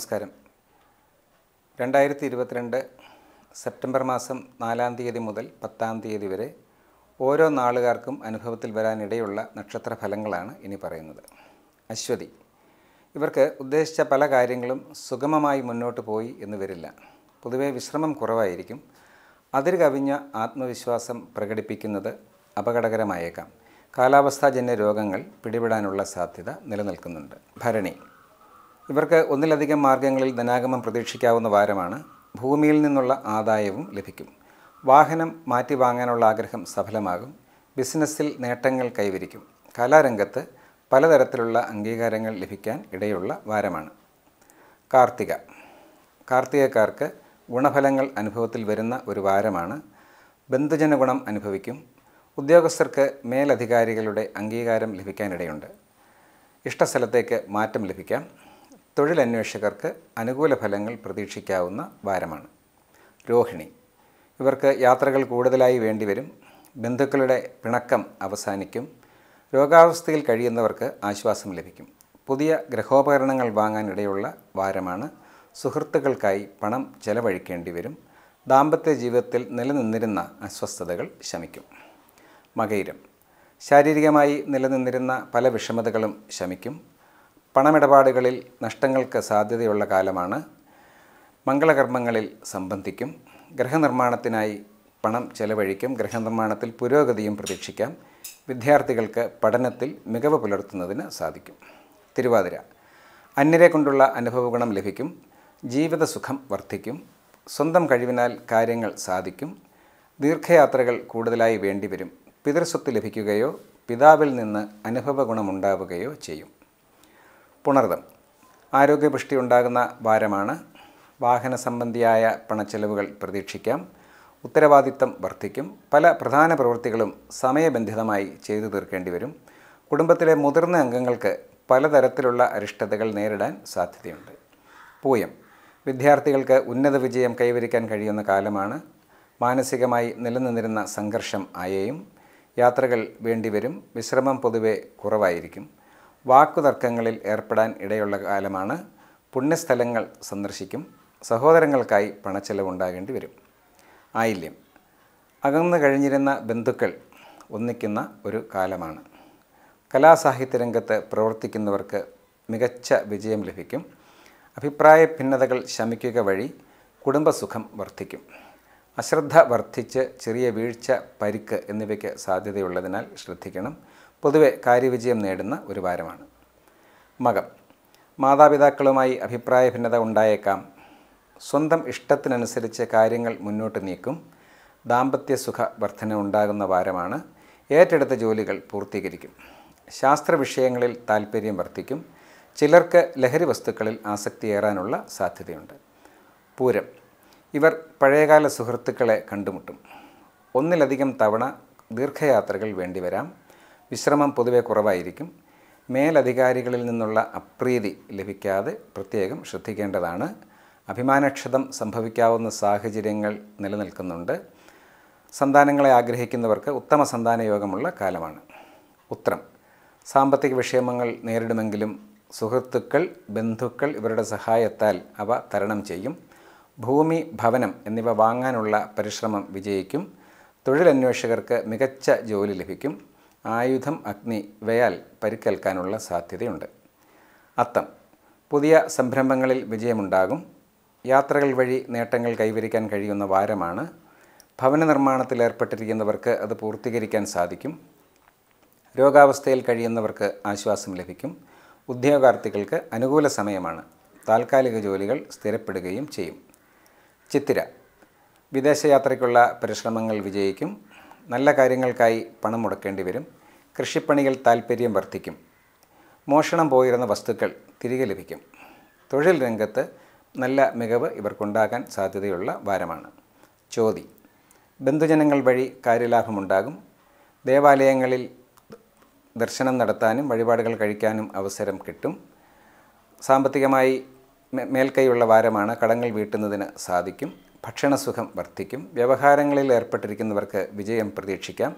നമസ്കാരം രണ്ടായിരത്തി ഇരുപത്തിരണ്ട് സെപ്റ്റംബർ മാസം നാലാം തീയതി മുതൽ പത്താം തീയതി വരെ ഓരോ നാളുകാർക്കും അനുഭവത്തിൽ വരാനിടയുള്ള നക്ഷത്ര ഫലങ്ങളാണ് ഇനി പറയുന്നത് അശ്വതി ഇവർക്ക് ഉദ്ദേശിച്ച പല കാര്യങ്ങളും സുഗമമായി മുന്നോട്ട് പോയി എന്ന് വരില്ല പൊതുവെ വിശ്രമം കുറവായിരിക്കും അതിര് കവിഞ്ഞ ആത്മവിശ്വാസം പ്രകടിപ്പിക്കുന്നത് അപകടകരമായേക്കാം കാലാവസ്ഥാജന്യ രോഗങ്ങൾ പിടിപെടാനുള്ള സാധ്യത നിലനിൽക്കുന്നുണ്ട് ഭരണി ഇവർക്ക് ഒന്നിലധികം മാർഗങ്ങളിൽ ധനാഗമം പ്രതീക്ഷിക്കാവുന്ന വാരമാണ് ഭൂമിയിൽ നിന്നുള്ള ആദായവും ലഭിക്കും വാഹനം മാറ്റി വാങ്ങാനുള്ള ആഗ്രഹം സഫലമാകും ബിസിനസ്സിൽ നേട്ടങ്ങൾ കൈവരിക്കും കലാരംഗത്ത് പലതരത്തിലുള്ള അംഗീകാരങ്ങൾ ലഭിക്കാൻ ഇടയുള്ള വാരമാണ് കാർത്തിക കാർത്തികക്കാർക്ക് ഗുണഫലങ്ങൾ അനുഭവത്തിൽ വരുന്ന ഒരു വാരമാണ് ബന്ധുജന ഗുണം അനുഭവിക്കും ഉദ്യോഗസ്ഥർക്ക് മേലധികാരികളുടെ അംഗീകാരം ലഭിക്കാനിടയുണ്ട് ഇഷ്ടസ്ഥലത്തേക്ക് മാറ്റം ലഭിക്കാം തൊഴിലന്വേഷകർക്ക് അനുകൂല ഫലങ്ങൾ പ്രതീക്ഷിക്കാവുന്ന വാരമാണ് രോഹിണി ഇവർക്ക് യാത്രകൾ കൂടുതലായി വേണ്ടിവരും ബന്ധുക്കളുടെ പിണക്കം അവസാനിക്കും രോഗാവസ്ഥയിൽ കഴിയുന്നവർക്ക് ആശ്വാസം ലഭിക്കും പുതിയ ഗ്രഹോപകരണങ്ങൾ വാങ്ങാനിടയുള്ള വാരമാണ് സുഹൃത്തുക്കൾക്കായി പണം ചെലവഴിക്കേണ്ടി വരും ദാമ്പത്യ ജീവിതത്തിൽ നിലനിന്നിരുന്ന അസ്വസ്ഥതകൾ ശമിക്കും മകയിരം ശാരീരികമായി നിലനിന്നിരുന്ന പല വിഷമതകളും ശമിക്കും പണമിടപാടുകളിൽ നഷ്ടങ്ങൾക്ക് സാധ്യതയുള്ള കാലമാണ് മംഗളകർമ്മങ്ങളിൽ സംബന്ധിക്കും ഗ്രഹനിർമ്മാണത്തിനായി പണം ചെലവഴിക്കും ഗ്രഹനിർമ്മാണത്തിൽ പുരോഗതിയും പ്രതീക്ഷിക്കാം വിദ്യാർത്ഥികൾക്ക് പഠനത്തിൽ മികവ് പുലർത്തുന്നതിന് സാധിക്കും തിരുവാതിര അന്യരെ കൊണ്ടുള്ള അനുഭവ ഗുണം ലഭിക്കും ജീവിത സുഖം വർദ്ധിക്കും സ്വന്തം കഴിവിനാൽ കാര്യങ്ങൾ സാധിക്കും ദീർഘയാത്രകൾ കൂടുതലായി വേണ്ടിവരും പിതൃസ്വത്ത് ലഭിക്കുകയോ പിതാവിൽ നിന്ന് അനുഭവ ഗുണമുണ്ടാവുകയോ ചെയ്യും പുണർദം ആരോഗ്യപുഷ്ടി ഉണ്ടാകുന്ന വാരമാണ് വാഹന സംബന്ധിയായ പണച്ചെലവുകൾ പ്രതീക്ഷിക്കാം ഉത്തരവാദിത്തം വർദ്ധിക്കും പല പ്രധാന പ്രവൃത്തികളും സമയബന്ധിതമായി ചെയ്തു തീർക്കേണ്ടി വരും കുടുംബത്തിലെ മുതിർന്ന അംഗങ്ങൾക്ക് പലതരത്തിലുള്ള അരിഷ്ടതകൾ നേരിടാൻ സാധ്യതയുണ്ട് പൂയം വിദ്യാർത്ഥികൾക്ക് ഉന്നത വിജയം കൈവരിക്കാൻ കഴിയുന്ന കാലമാണ് മാനസികമായി നിലനിന്നിരുന്ന സംഘർഷം അയയും യാത്രകൾ വേണ്ടിവരും വിശ്രമം പൊതുവെ കുറവായിരിക്കും വാക്കുതർക്കങ്ങളിൽ ഏർപ്പെടാൻ ഇടയുള്ള കാലമാണ് പുണ്യസ്ഥലങ്ങൾ സന്ദർശിക്കും സഹോദരങ്ങൾക്കായി പണച്ചെലവുണ്ടാകേണ്ടി വരും ആയില്യം അകന്നു കഴിഞ്ഞിരുന്ന ബന്ധുക്കൾ ഒന്നിക്കുന്ന ഒരു കാലമാണ് കലാസാഹിത്യ രംഗത്ത് പ്രവർത്തിക്കുന്നവർക്ക് മികച്ച വിജയം ലഭിക്കും അഭിപ്രായ ഭിന്നതകൾ ശമിക്കുക വഴി കുടുംബസുഖം വർദ്ധിക്കും അശ്രദ്ധ വർദ്ധിച്ച് ചെറിയ വീഴ്ച പരിക്ക് എന്നിവയ്ക്ക് സാധ്യതയുള്ളതിനാൽ ശ്രദ്ധിക്കണം പൊതുവെ കാര്യവിജയം നേടുന്ന ഒരു വാരമാണ് മകം മാതാപിതാക്കളുമായി അഭിപ്രായ ഭിന്നത ഉണ്ടായേക്കാം സ്വന്തം ഇഷ്ടത്തിനനുസരിച്ച് കാര്യങ്ങൾ മുന്നോട്ട് നീക്കും ദാമ്പത്യ സുഖ വർധന ഉണ്ടാകുന്ന വാരമാണ് ഏറ്റെടുത്ത ജോലികൾ പൂർത്തീകരിക്കും ശാസ്ത്ര വിഷയങ്ങളിൽ താൽപ്പര്യം വർദ്ധിക്കും ചിലർക്ക് ലഹരി വസ്തുക്കളിൽ ആസക്തിയേറാനുള്ള സാധ്യതയുണ്ട് പൂരം ഇവർ പഴയകാല സുഹൃത്തുക്കളെ കണ്ടുമുട്ടും ഒന്നിലധികം തവണ ദീർഘയാത്രകൾ വേണ്ടിവരാം വിശ്രമം പൊതുവെ കുറവായിരിക്കും മേലധികാരികളിൽ നിന്നുള്ള അപ്രീതി ലഭിക്കാതെ പ്രത്യേകം ശ്രദ്ധിക്കേണ്ടതാണ് അഭിമാനക്ഷതം സംഭവിക്കാവുന്ന സാഹചര്യങ്ങൾ നിലനിൽക്കുന്നുണ്ട് സന്താനങ്ങളെ ആഗ്രഹിക്കുന്നവർക്ക് ഉത്തമ സന്താന യോഗമുള്ള കാലമാണ് ഉത്രം സാമ്പത്തിക വിഷയമങ്ങൾ നേരിടുമെങ്കിലും സുഹൃത്തുക്കൾ ബന്ധുക്കൾ ഇവരുടെ സഹായത്താൽ അവ തരണം ചെയ്യും ഭൂമി ഭവനം എന്നിവ വാങ്ങാനുള്ള പരിശ്രമം വിജയിക്കും തൊഴിലന്വേഷകർക്ക് മികച്ച ജോലി ലഭിക്കും ആയുധം അഗ്നി ഇവയാൽ പരിക്കേൽക്കാനുള്ള സാധ്യതയുണ്ട് അത്തം പുതിയ സംരംഭങ്ങളിൽ വിജയമുണ്ടാകും യാത്രകൾ വഴി നേട്ടങ്ങൾ കൈവരിക്കാൻ കഴിയുന്ന വാരമാണ് ഭവന നിർമ്മാണത്തിൽ ഏർപ്പെട്ടിരിക്കുന്നവർക്ക് അത് പൂർത്തീകരിക്കാൻ സാധിക്കും രോഗാവസ്ഥയിൽ കഴിയുന്നവർക്ക് ആശ്വാസം ലഭിക്കും ഉദ്യോഗാർത്ഥികൾക്ക് അനുകൂല സമയമാണ് താൽക്കാലിക ജോലികൾ സ്ഥിരപ്പെടുകയും ചെയ്യും ചിത്തിര വിദേശയാത്രയ്ക്കുള്ള പരിശ്രമങ്ങൾ വിജയിക്കും നല്ല കാര്യങ്ങൾക്കായി പണം മുടക്കേണ്ടി വരും കൃഷിപ്പണികൾ താൽപ്പര്യം വർദ്ധിക്കും മോഷണം പോയിരുന്ന വസ്തുക്കൾ തിരികെ ലഭിക്കും തൊഴിൽ രംഗത്ത് നല്ല മികവ് ഇവർക്കുണ്ടാകാൻ സാധ്യതയുള്ള വാരമാണ് ചോതി ബന്ധുജനങ്ങൾ വഴി കാര്യലാഭമുണ്ടാകും ദേവാലയങ്ങളിൽ ദർശനം നടത്താനും വഴിപാടുകൾ കഴിക്കാനും അവസരം കിട്ടും സാമ്പത്തികമായി മേൽക്കൈയുള്ള വാരമാണ് കടങ്ങൾ വീട്ടുന്നതിന് സാധിക്കും ഭക്ഷണസുഖം വർദ്ധിക്കും വ്യവഹാരങ്ങളിൽ ഏർപ്പെട്ടിരിക്കുന്നവർക്ക് വിജയം പ്രതീക്ഷിക്കാം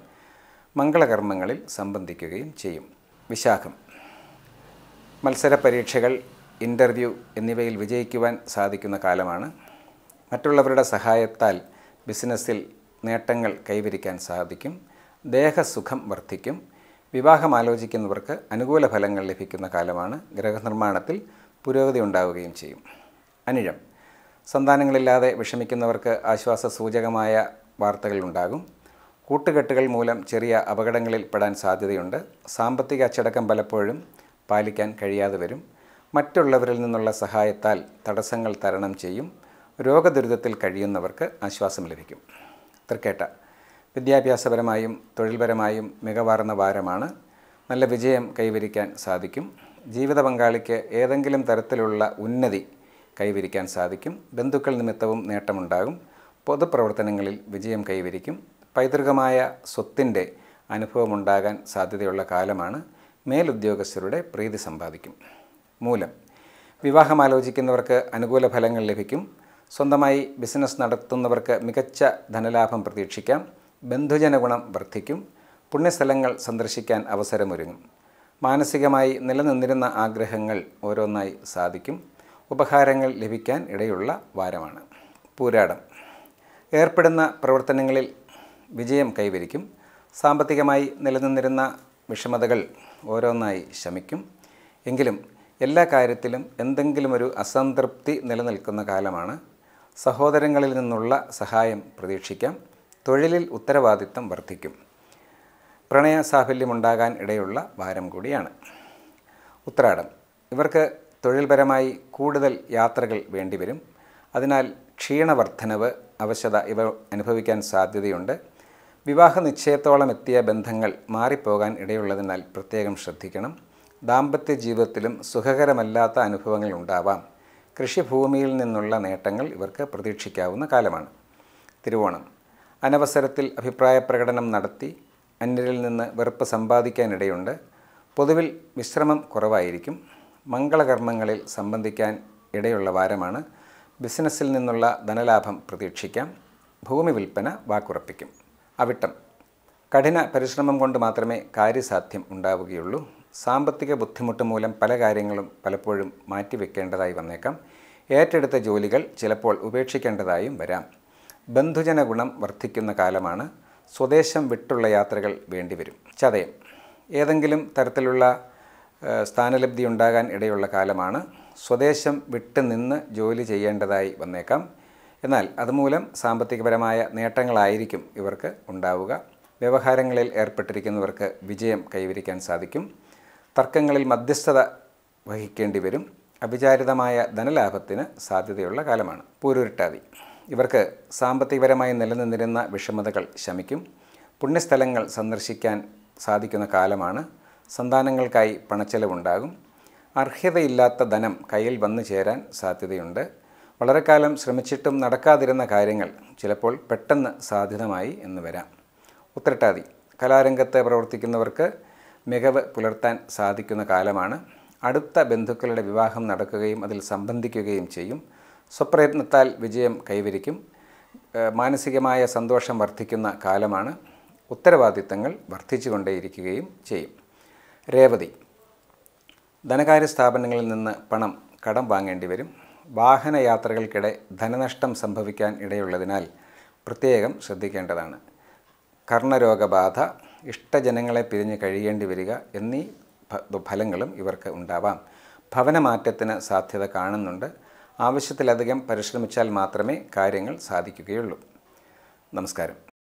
മംഗളകർമ്മങ്ങളിൽ സംബന്ധിക്കുകയും ചെയ്യും വിശാഖം മത്സര പരീക്ഷകൾ ഇൻ്റർവ്യൂ എന്നിവയിൽ വിജയിക്കുവാൻ സാധിക്കുന്ന കാലമാണ് മറ്റുള്ളവരുടെ സഹായത്താൽ ബിസിനസ്സിൽ നേട്ടങ്ങൾ കൈവരിക്കാൻ സാധിക്കും ദേഹസുഖം വർദ്ധിക്കും വിവാഹം ആലോചിക്കുന്നവർക്ക് അനുകൂല ഫലങ്ങൾ ലഭിക്കുന്ന കാലമാണ് ഗ്രഹനിർമ്മാണത്തിൽ പുരോഗതി ഉണ്ടാവുകയും ചെയ്യും അനിഴം സന്താനങ്ങളില്ലാതെ വിഷമിക്കുന്നവർക്ക് ആശ്വാസ സൂചകമായ വാർത്തകൾ ഉണ്ടാകും കൂട്ടുകെട്ടുകൾ മൂലം ചെറിയ അപകടങ്ങളിൽ പെടാൻ സാധ്യതയുണ്ട് സാമ്പത്തിക അച്ചടക്കം പലപ്പോഴും പാലിക്കാൻ കഴിയാതെ വരും മറ്റുള്ളവരിൽ നിന്നുള്ള സഹായത്താൽ തടസ്സങ്ങൾ തരണം ചെയ്യും രോഗദുരിതത്തിൽ കഴിയുന്നവർക്ക് ആശ്വാസം ലഭിക്കും തൃക്കേട്ട വിദ്യാഭ്യാസപരമായും തൊഴിൽപരമായും മികവാർന്ന വാരമാണ് നല്ല വിജയം കൈവരിക്കാൻ സാധിക്കും ജീവിത പങ്കാളിക്ക് ഏതെങ്കിലും തരത്തിലുള്ള ഉന്നതി കൈവരിക്കാൻ സാധിക്കും ബന്ധുക്കൾ നിമിത്തവും നേട്ടമുണ്ടാകും പൊതുപ്രവർത്തനങ്ങളിൽ വിജയം കൈവരിക്കും പൈതൃകമായ സ്വത്തിൻ്റെ അനുഭവമുണ്ടാകാൻ സാധ്യതയുള്ള കാലമാണ് മേലുദ്യോഗസ്ഥരുടെ പ്രീതി സമ്പാദിക്കും മൂലം വിവാഹം ആലോചിക്കുന്നവർക്ക് അനുകൂല ഫലങ്ങൾ ലഭിക്കും സ്വന്തമായി ബിസിനസ് നടത്തുന്നവർക്ക് മികച്ച ധനലാഭം പ്രതീക്ഷിക്കാം ബന്ധുജന ഗുണം വർദ്ധിക്കും പുണ്യസ്ഥലങ്ങൾ സന്ദർശിക്കാൻ അവസരമൊരുങ്ങും മാനസികമായി നിലനിന്നിരുന്ന ആഗ്രഹങ്ങൾ ഓരോന്നായി സാധിക്കും ഉപഹാരങ്ങൾ ലഭിക്കാൻ ഇടയുള്ള വാരമാണ് പൂരാടം ഏർപ്പെടുന്ന പ്രവർത്തനങ്ങളിൽ വിജയം കൈവരിക്കും സാമ്പത്തികമായി നിലനിന്നിരുന്ന വിഷമതകൾ ഓരോന്നായി ശമിക്കും എങ്കിലും എല്ലാ കാര്യത്തിലും എന്തെങ്കിലും ഒരു അസംതൃപ്തി നിലനിൽക്കുന്ന കാലമാണ് സഹോദരങ്ങളിൽ നിന്നുള്ള സഹായം പ്രതീക്ഷിക്കാം തൊഴിലിൽ ഉത്തരവാദിത്തം വർദ്ധിക്കും പ്രണയ സാഫല്യമുണ്ടാകാൻ ഇടയുള്ള വാരം കൂടിയാണ് ഉത്രാടം ഇവർക്ക് തൊഴിൽപരമായി കൂടുതൽ യാത്രകൾ വേണ്ടിവരും അതിനാൽ ക്ഷീണവർദ്ധനവ് അവശത ഇവ അനുഭവിക്കാൻ സാധ്യതയുണ്ട് വിവാഹ നിശ്ചയത്തോളം എത്തിയ ബന്ധങ്ങൾ മാറിപ്പോകാൻ ഇടയുള്ളതിനാൽ പ്രത്യേകം ശ്രദ്ധിക്കണം ദാമ്പത്യ ജീവിതത്തിലും സുഖകരമല്ലാത്ത അനുഭവങ്ങൾ ഉണ്ടാവാം കൃഷിഭൂമിയിൽ നിന്നുള്ള നേട്ടങ്ങൾ ഇവർക്ക് പ്രതീക്ഷിക്കാവുന്ന കാലമാണ് തിരുവോണം അനവസരത്തിൽ അഭിപ്രായ പ്രകടനം നടത്തി അന്യരിൽ നിന്ന് വെറുപ്പ് സമ്പാദിക്കാനിടയുണ്ട് പൊതുവിൽ വിശ്രമം കുറവായിരിക്കും മംഗളകർമ്മങ്ങളിൽ സംബന്ധിക്കാൻ ഇടയുള്ള വാരമാണ് ബിസിനസ്സിൽ നിന്നുള്ള ധനലാഭം പ്രതീക്ഷിക്കാം ഭൂമി വിൽപ്പന വാക്കുറപ്പിക്കും അവിട്ടം കഠിന പരിശ്രമം കൊണ്ട് മാത്രമേ കാര്യസാധ്യം ഉണ്ടാവുകയുള്ളൂ സാമ്പത്തിക ബുദ്ധിമുട്ട് മൂലം പല കാര്യങ്ങളും പലപ്പോഴും മാറ്റിവെക്കേണ്ടതായി വന്നേക്കാം ഏറ്റെടുത്ത ജോലികൾ ചിലപ്പോൾ ഉപേക്ഷിക്കേണ്ടതായും വരാം ബന്ധുജന ഗുണം വർദ്ധിക്കുന്ന കാലമാണ് സ്വദേശം വിട്ടുള്ള യാത്രകൾ വേണ്ടിവരും ചതയം ഏതെങ്കിലും തരത്തിലുള്ള ഏഹ്, സ്ഥാനലബ്ധി ഉണ്ടാകാൻ ഇടയുള്ള കാലമാണ് സ്വദേശം വിട്ട് നിന്ന് ജോലി ചെയ്യേണ്ടതായി വന്നേക്കാം എന്നാൽ അതുമൂലം സാമ്പത്തികപരമായ നേട്ടങ്ങളായിരിക്കും ഇവർക്ക് ഉണ്ടാവുക വ്യവഹാരങ്ങളിൽ ഏർപ്പെട്ടിരിക്കുന്നവർക്ക് വിജയം കൈവരിക്കാൻ സാധിക്കും തർക്കങ്ങളിൽ മധ്യസ്ഥത വഹിക്കേണ്ടി വരും അവിചാരിതമായ ധനലാഭത്തിന് സാധ്യതയുള്ള കാലമാണ് പൂരുരുട്ടാതി ഇവർക്ക് സാമ്പത്തികപരമായി നിലനിന്നിരുന്ന വിഷമതകൾ ശമിക്കും പുണ്യസ്ഥലങ്ങൾ സന്ദർശിക്കാൻ സാധിക്കുന്ന കാലമാണ് സന്താനങ്ങൾക്കായി പണച്ചെലവുണ്ടാകും അർഹതയില്ലാത്ത ധനം കയ്യിൽ വന്നു ചേരാൻ സാധ്യതയുണ്ട് വളരെ കാലം ശ്രമിച്ചിട്ടും നടക്കാതിരുന്ന കാര്യങ്ങൾ ചിലപ്പോൾ പെട്ടെന്ന് സാധ്യതമായി എന്ന് വരാം ഉത്രട്ടാതി കലാരംഗത്ത് പ്രവർത്തിക്കുന്നവർക്ക് മികവ് പുലർത്താൻ സാധിക്കുന്ന കാലമാണ് അടുത്ത ബന്ധുക്കളുടെ വിവാഹം നടക്കുകയും അതിൽ സംബന്ധിക്കുകയും ചെയ്യും സ്വപ്രയത്നത്താൽ വിജയം കൈവരിക്കും ഏഹ് മാനസികമായ സന്തോഷം വർദ്ധിക്കുന്ന കാലമാണ് ഉത്തരവാദിത്തങ്ങൾ വർദ്ധിച്ചുകൊണ്ടേയിരിക്കുകയും ചെയ്യും രേവതി ധനകാര്യ സ്ഥാപനങ്ങളിൽ നിന്ന് പണം കടം വാങ്ങേണ്ടി വരും വാഹനയാത്രകൾക്കിടെ ധനനഷ്ടം സംഭവിക്കാൻ ഇടയുള്ളതിനാൽ പ്രത്യേകം ശ്രദ്ധിക്കേണ്ടതാണ് കർണരോഗബാധ ഇഷ്ടജനങ്ങളെ പിരിഞ്ഞ് കഴിയേണ്ടി വരിക എന്നീ ഫ- ഫലങ്ങളും ഇവർക്ക് ഉണ്ടാവാം ഭവനമാറ്റത്തിന് സാധ്യത കാണുന്നുണ്ട് ആവശ്യത്തിലധികം പരിശ്രമിച്ചാൽ മാത്രമേ കാര്യങ്ങൾ സാധിക്കുകയുള്ളൂ നമസ്കാരം